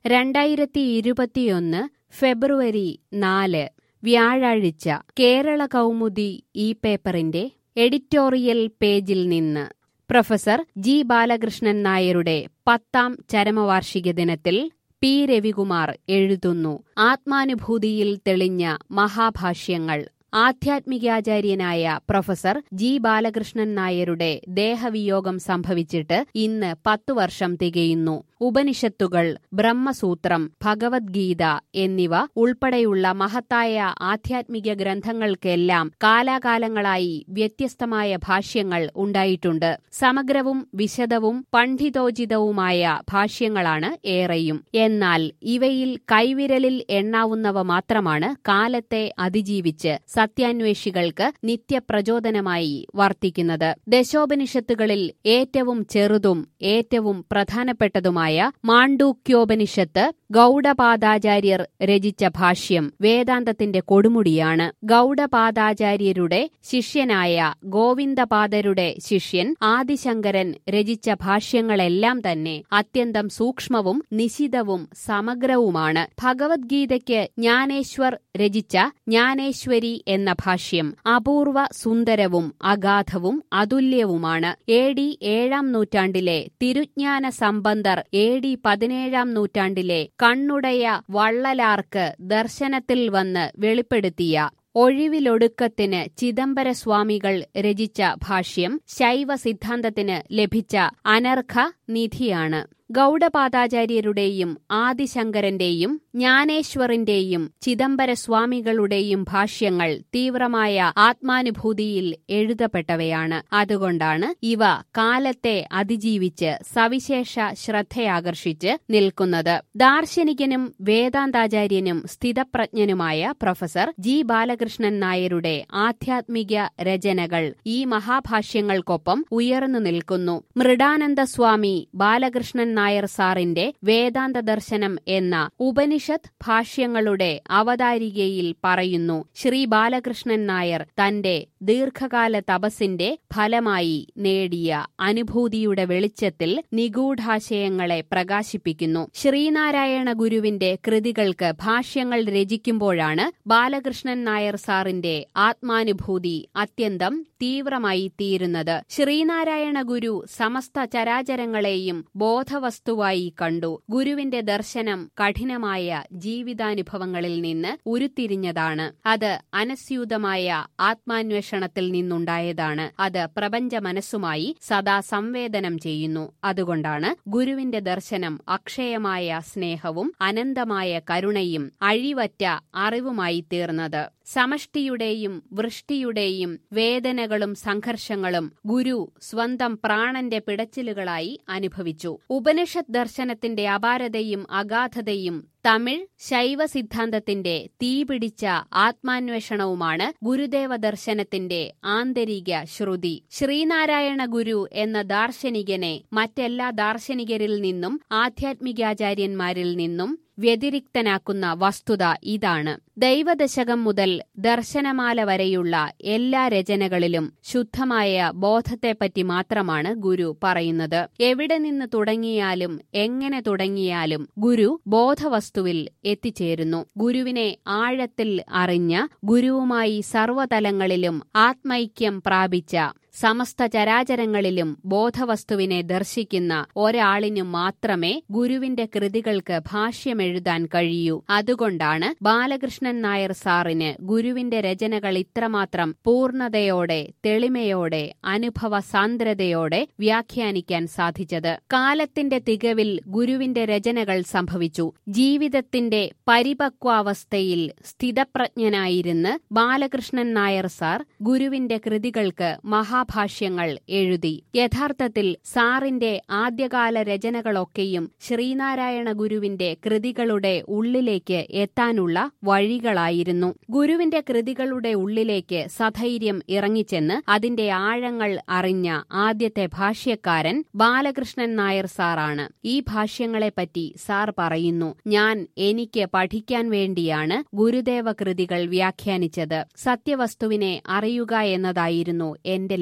രണ്ടായിരത്തി ഇരുപത്തിയൊന്ന് ഫെബ്രുവരി നാല് വ്യാഴാഴ്ച കേരള കൗമുദി ഈ പേപ്പറിന്റെ എഡിറ്റോറിയൽ പേജിൽ നിന്ന് പ്രൊഫസർ ജി ബാലകൃഷ്ണൻ നായരുടെ പത്താം ചരമവാർഷിക ദിനത്തിൽ പി രവികുമാർ എഴുതുന്നു ആത്മാനുഭൂതിയിൽ തെളിഞ്ഞ മഹാഭാഷ്യങ്ങൾ ആധ്യാത്മികാചാര്യനായ പ്രൊഫസർ ജി ബാലകൃഷ്ണൻ നായരുടെ ദേഹവിയോഗം സംഭവിച്ചിട്ട് ഇന്ന് പത്തു വർഷം തികയുന്നു ഉപനിഷത്തുകൾ ബ്രഹ്മസൂത്രം ഭഗവത്ഗീത എന്നിവ ഉൾപ്പെടെയുള്ള മഹത്തായ ആധ്യാത്മിക ഗ്രന്ഥങ്ങൾക്കെല്ലാം കാലാകാലങ്ങളായി വ്യത്യസ്തമായ ഭാഷ്യങ്ങൾ ഉണ്ടായിട്ടുണ്ട് സമഗ്രവും വിശദവും പണ്ഡിതോചിതവുമായ ഭാഷ്യങ്ങളാണ് ഏറെയും എന്നാൽ ഇവയിൽ കൈവിരലിൽ എണ്ണാവുന്നവ മാത്രമാണ് കാലത്തെ അതിജീവിച്ച് സത്യാന്വേഷികൾക്ക് നിത്യപ്രചോദനമായി വർത്തിക്കുന്നത് ദശോപനിഷത്തുകളിൽ ഏറ്റവും ചെറുതും ഏറ്റവും പ്രധാനപ്പെട്ടതുമായ മാണ്ഡൂക്യോപനിഷത്ത് ഗൗഡപാദാചാര്യർ രചിച്ച ഭാഷ്യം വേദാന്തത്തിന്റെ കൊടുമുടിയാണ് ഗൗഡപാദാചാര്യരുടെ ശിഷ്യനായ ഗോവിന്ദപാദരുടെ ശിഷ്യൻ ആദിശങ്കരൻ രചിച്ച ഭാഷ്യങ്ങളെല്ലാം തന്നെ അത്യന്തം സൂക്ഷ്മവും നിശിതവും സമഗ്രവുമാണ് ഭഗവത്ഗീതയ്ക്ക് ജ്ഞാനേശ്വർ രചിച്ച ജ്ഞാനേശ്വരി എന്ന ഭാഷ്യം അപൂർവ സുന്ദരവും അഗാധവും അതുല്യവുമാണ് എ ഡി ഏഴാം നൂറ്റാണ്ടിലെ തിരുജ്ഞാന സമ്പന്തർ എ ഡി പതിനേഴാം നൂറ്റാണ്ടിലെ കണ്ണുടയ വള്ളലാർക്ക് ദർശനത്തിൽ വന്ന് വെളിപ്പെടുത്തിയ ഒഴിവിലൊടുക്കത്തിന് ചിദംബരസ്വാമികൾ രചിച്ച ഭാഷ്യം ശൈവ സിദ്ധാന്തത്തിന് ലഭിച്ച അനർഘ നിധിയാണ് ഗൗഡപാദാചാര്യരുടെയും ആദിശങ്കരന്റെയും ജ്ഞാനേശ്വറിന്റെയും ചിദംബരസ്വാമികളുടെയും ഭാഷ്യങ്ങൾ തീവ്രമായ ആത്മാനുഭൂതിയിൽ എഴുതപ്പെട്ടവയാണ് അതുകൊണ്ടാണ് ഇവ കാലത്തെ അതിജീവിച്ച് സവിശേഷ ശ്രദ്ധയാകർഷിച്ച് നിൽക്കുന്നത് ദാർശനികനും വേദാന്താചാര്യനും സ്ഥിതപ്രജ്ഞനുമായ പ്രൊഫസർ ജി ബാലകൃഷ്ണൻ നായരുടെ ആധ്യാത്മിക രചനകൾ ഈ മഹാഭാഷ്യങ്ങൾക്കൊപ്പം ഉയർന്നു നിൽക്കുന്നു മൃഡാനന്ദ സ്വാമി ബാലകൃഷ്ണൻ നായർ സാറിന്റെ വേദാന്ത ദർശനം എന്ന ഉപനിഷത്ത് ഭാഷ്യങ്ങളുടെ അവതാരികയിൽ പറയുന്നു ശ്രീ ബാലകൃഷ്ണൻ നായർ തന്റെ ദീർഘകാല തപസ്സിന്റെ ഫലമായി നേടിയ അനുഭൂതിയുടെ വെളിച്ചത്തിൽ നിഗൂഢാശയങ്ങളെ പ്രകാശിപ്പിക്കുന്നു ശ്രീനാരായണ ഗുരുവിന്റെ കൃതികൾക്ക് ഭാഷ്യങ്ങൾ രചിക്കുമ്പോഴാണ് ബാലകൃഷ്ണൻ നായർ സാറിന്റെ ആത്മാനുഭൂതി അത്യന്തം തീവ്രമായി തീരുന്നത് ശ്രീനാരായണ ഗുരു സമസ്ത ചരാചരങ്ങളെയും ബോധവസ്തുവായി കണ്ടു ഗുരുവിന്റെ ദർശനം കഠിനമായ ജീവിതാനുഭവങ്ങളിൽ നിന്ന് ഉരുത്തിരിഞ്ഞതാണ് അത് അനസ്യൂതമായ ആത്മാന്വേഷണത്തിൽ നിന്നുണ്ടായതാണ് അത് പ്രപഞ്ച മനസ്സുമായി സദാ സംവേദനം ചെയ്യുന്നു അതുകൊണ്ടാണ് ഗുരുവിന്റെ ദർശനം അക്ഷയമായ സ്നേഹവും അനന്തമായ കരുണയും അഴിവറ്റ അറിവുമായി തീർന്നത് സമഷ്ടിയുടെയും വൃഷ്ടിയുടെയും വേദനകളും സംഘർഷങ്ങളും ഗുരു സ്വന്തം പ്രാണന്റെ പിടച്ചിലുകളായി അനുഭവിച്ചു ഉപനിഷത്ത് ദർശനത്തിന്റെ അപാരതയും അഗാധതയും തമിഴ് ശൈവ സിദ്ധാന്തത്തിന്റെ തീപിടിച്ച ആത്മാന്വേഷണവുമാണ് ഗുരുദേവ ദർശനത്തിന്റെ ആന്തരിക ശ്രുതി ശ്രീനാരായണ ഗുരു എന്ന ദാർശനികനെ മറ്റെല്ലാ ദാർശനികരിൽ നിന്നും ആധ്യാത്മികാചാര്യന്മാരിൽ നിന്നും വ്യതിരിക്തനാക്കുന്ന വസ്തുത ഇതാണ് ദൈവദശകം മുതൽ ദർശനമാല വരെയുള്ള എല്ലാ രചനകളിലും ശുദ്ധമായ ബോധത്തെപ്പറ്റി മാത്രമാണ് ഗുരു പറയുന്നത് എവിടെ നിന്ന് തുടങ്ങിയാലും എങ്ങനെ തുടങ്ങിയാലും ഗുരു ബോധവസ്തുവിൽ എത്തിച്ചേരുന്നു ഗുരുവിനെ ആഴത്തിൽ അറിഞ്ഞ ഗുരുവുമായി സർവതലങ്ങളിലും ആത്മൈക്യം പ്രാപിച്ച സമസ്ത ചരാചരങ്ങളിലും ബോധവസ്തുവിനെ ദർശിക്കുന്ന ഒരാളിനു മാത്രമേ ഗുരുവിന്റെ കൃതികൾക്ക് ഭാഷ്യമെഴുതാൻ കഴിയൂ അതുകൊണ്ടാണ് ബാലകൃഷ്ണൻ നായർ സാറിന് ഗുരുവിന്റെ രചനകൾ ഇത്രമാത്രം പൂർണതയോടെ തെളിമയോടെ അനുഭവ സാന്ദ്രതയോടെ വ്യാഖ്യാനിക്കാൻ സാധിച്ചത് കാലത്തിന്റെ തികവിൽ ഗുരുവിന്റെ രചനകൾ സംഭവിച്ചു ജീവിതത്തിന്റെ പരിപക്വാവസ്ഥയിൽ സ്ഥിതപ്രജ്ഞനായിരുന്ന് ബാലകൃഷ്ണൻ നായർ സാർ ഗുരുവിന്റെ കൃതികൾക്ക് മഹാഭാഷ്യങ്ങൾ എഴുതി യഥാർത്ഥത്തിൽ സാറിന്റെ ആദ്യകാല രചനകളൊക്കെയും ശ്രീനാരായണ ഗുരുവിന്റെ കൃതികളുടെ ഉള്ളിലേക്ക് എത്താനുള്ള വഴികളായിരുന്നു ഗുരുവിന്റെ കൃതികളുടെ ഉള്ളിലേക്ക് സധൈര്യം ഇറങ്ങിച്ചെന്ന് അതിന്റെ ആഴങ്ങൾ അറിഞ്ഞ ആദ്യത്തെ ഭാഷ്യക്കാരൻ ബാലകൃഷ്ണൻ നായർ സാറാണ് ഈ ഭാഷ്യങ്ങളെപ്പറ്റി സാർ പറയുന്നു ഞാൻ എനിക്ക് പഠിക്കാൻ വേണ്ടിയാണ് ഗുരുദേവ കൃതികൾ വ്യാഖ്യാനിച്ചത് സത്യവസ്തുവിനെ അറിയുക എന്നതായിരുന്നു എന്റെ ലക്ഷ്യം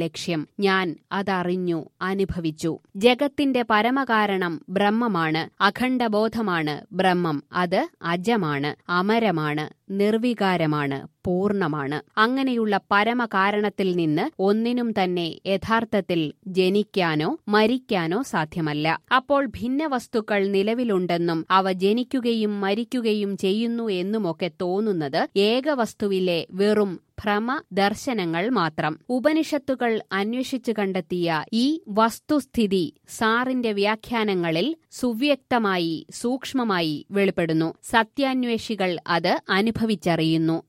ലക്ഷ്യം ഞാൻ അതറിഞ്ഞു അനുഭവിച്ചു ജഗത്തിന്റെ പരമകാരണം ബ്രഹ്മമാണ് അഖണ്ഡബോധമാണ് ബ്രഹ്മം അത് അജമാണ് അമരമാണ് നിർവികാരമാണ് പൂർണ്ണമാണ് അങ്ങനെയുള്ള പരമകാരണത്തിൽ നിന്ന് ഒന്നിനും തന്നെ യഥാർത്ഥത്തിൽ ജനിക്കാനോ മരിക്കാനോ സാധ്യമല്ല അപ്പോൾ ഭിന്ന വസ്തുക്കൾ നിലവിലുണ്ടെന്നും അവ ജനിക്കുകയും മരിക്കുകയും ചെയ്യുന്നു എന്നുമൊക്കെ തോന്നുന്നത് ഏകവസ്തുവിലെ വെറും ഭ്രമ ദർശനങ്ങൾ മാത്രം ഉപനിഷത്തുകൾ അന്വേഷിച്ചു കണ്ടെത്തിയ ഈ വസ്തുസ്ഥിതി സാറിന്റെ വ്യാഖ്യാനങ്ങളിൽ സുവ്യക്തമായി സൂക്ഷ്മമായി വെളിപ്പെടുന്നു സത്യാന്വേഷികൾ അത് അനുഭവിച്ചറിയുന്നു